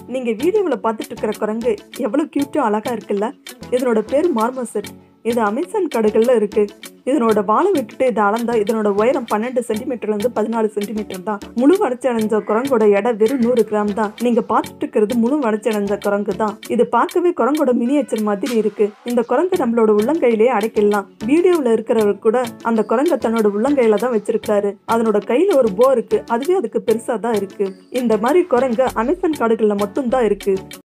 நீங்க வீடியோவில் பார்த்துட்டு இருக்கிற குரங்கு எவ்வளவு கியூட்டும் அழகா இருக்குல்ல இதனோட பேர் மார்மோசெட் இது அமேசான் காடுகள்ல இருக்கு இதனோட வாழை விட்டுட்டு இதை அளந்தா இதனோட உயரம் பன்னெண்டு சென்டிமீட்டர்ல இருந்து பதினாலு சென்டிமீட்டர் தான் முழு வளர்ச்சி அடைஞ்ச குரங்கோட எடை வெறும் நூறு கிராம் தான் நீங்க பார்த்துட்டு இருக்கிறது முழு வளர்ச்சி அடைஞ்ச குரங்கு தான் இது பார்க்கவே குரங்கோட மினியேச்சர் மாதிரி இருக்கு இந்த குரங்கு நம்மளோட உள்ளங்கையிலேயே அடைக்கலாம் வீடியோவில் இருக்கிறவர் கூட அந்த குரங்கை தன்னோட உள்ளங்கையில தான் வச்சிருக்காரு அதனோட கையில ஒரு போ இருக்கு அதுவே அதுக்கு பெருசா தான் இருக்கு இந்த மாதிரி குரங்கு அமேசான் காடுகள்ல மட்டும் தான் இருக்கு